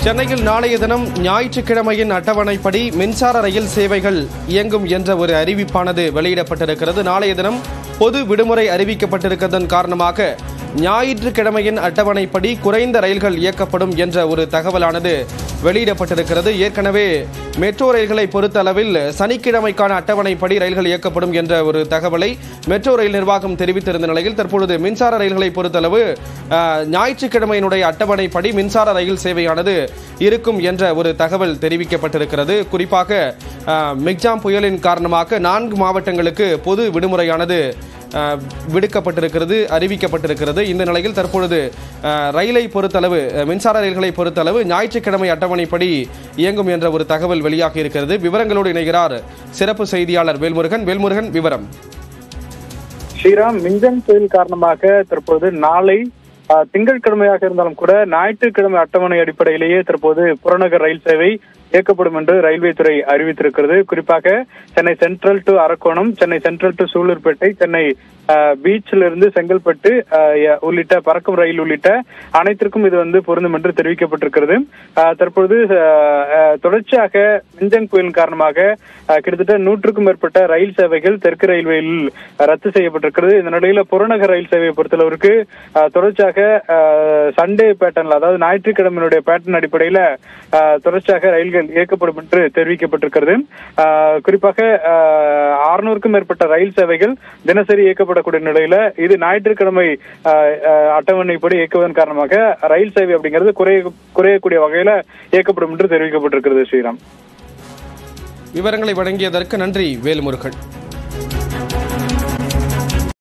சென்னையில் நாளைய தினம் ஞாயிற்றுக்கிழமையின் அட்டவணைப்படி மின்சார ரயில் சேவைகள் இயங்கும் என்ற ஒரு அறிவிப்பானது வெளியிடப்பட்டிருக்கிறது நாளைய தினம் பொது விடுமுறை அறிவிக்கப்பட்டிருக்கிறதன் காரணமாக ஞாயிற்றுக்கிழமையின் அட்டவணைப்படி குறைந்த ரயில்கள் இயக்கப்படும் என்ற ஒரு தகவலானது வெளியிடப்பட்டிருக்கிறது ஏற்கனவே மெட்ரோ ரயில்களை பொறுத்த அளவில் சனிக்கிழமைக்கான அட்டவணைப்படி ரயில்கள் இயக்கப்படும் என்ற ஒரு தகவலை மெட்ரோ ரயில் நிர்வாகம் தெரிவித்திருந்த நிலையில் தற்பொழுது மின்சார ரயில்களை பொறுத்தளவு அஹ், ஞாயிற்றுக்கிழமையினுடைய அட்டவணைப்படி மின்சார ரயில் சேவையானது இருக்கும் என்ற ஒரு தகவல் தெரிவிக்கப்பட்டிருக்கிறது குறிப்பாக அஹ், மிக்ஜாம் புயலின் காரணமாக நான்கு மாவட்டங்களுக்கு பொது விடுமுறையானது அஹ், விடுக்கப்பட்டிருக்கிறது அறிவிக்கப்பட்டிருக்கிறது இந்த நிலையில் தற்பொழுது அஹ், ரயிலை பொறுத்தளவு அஹ், மின்சார ரயில்களை பொறுத்தளவு ஞாயிற்றுக்கிழமை அட்டவணைப்படி இயங்கும் என்ற ஒரு தகவல் வெளியாகி இருக்கிறது விவரங்களோடு இணைகிறார் சிறப்பு செய்தியாளர் வேல்முருகன் வேல்முருகன் விவரம் ஸ்ரீராம் மிஞ்சன் புயல் காரணமாக தற்போது நாளை ஆஹ், திங்கட்கிழமையாக இருந்தாலும் கூட ஞாயிற்றுக்கிழமை அட்டவணை அடிப்படையிலேயே தற்போது புறநகர் ரயில் சேவை இயக்கப்படும் என்று ரயில்வே துறை அறிவித்திருக்கிறது குறிப்பாக Chennai central to Arakkonam Chennai central to Sullurpeta Chennai பீச்சில் இருந்து செங்கல்பட்டு ஆஹ், ய- உள்ளிட்ட பறக்கும் ரயில் உள்ளிட்ட அனைத்திற்கும் இது வந்து பொருந்தும் என்று தெரிவிக்கப்பட்டிருக்கிறது ஆஹ், தற்பொழுது ஆஹ், ஆஹ், தொடர்ச்சியாக மிஞ்சன் புயல் காரணமாக ஆஹ், கிட்டத்தட்ட நூற்றுக்கும் மேற்பட்ட ரயில் சேவைகள் தெற்கு ரயில்வேயில் ரத்து செய்யப்பட்டிருக்கிறது இந்த நிலையில புறநகர் ரயில் சேவையை பொறுத்தளவிற்கு ஆஹ், தொடர்ச்சியாக சண்டே பேட்டர்ன்ல அதாவது ஞாயிற்றுக்கிழமையினுடைய பேட்டர்ன் அடிப்படையில ஆஹ், தொடர்ச்சியாக ரயில்கள் இயக்கப்படும் என்று தெரிவிக்கப்பட்டிருக்கிறது ஆஹ், குறிப்பாக அறுநூறுக்கும் மேற்பட்ட ரயில் சேவைகள் தினசரி இயக்கப்படக்கூடிய நிலையில இது ஞாயிற்றுக்கிழமை ஆஹ், ஆஹ், அட்டவணைப்படி இயக்குவதன் காரணமாக ரயில் சேவை அப்படிங்கிறது குறைய குறையக்கூடிய வகையில இயக்கப்படும் என்று தெரிவிக்கப்பட்டிருக்கிறது ஸ்ரீராம் விவரங்களை வழங்கியதற்கு நன்றி வேல்முருகன்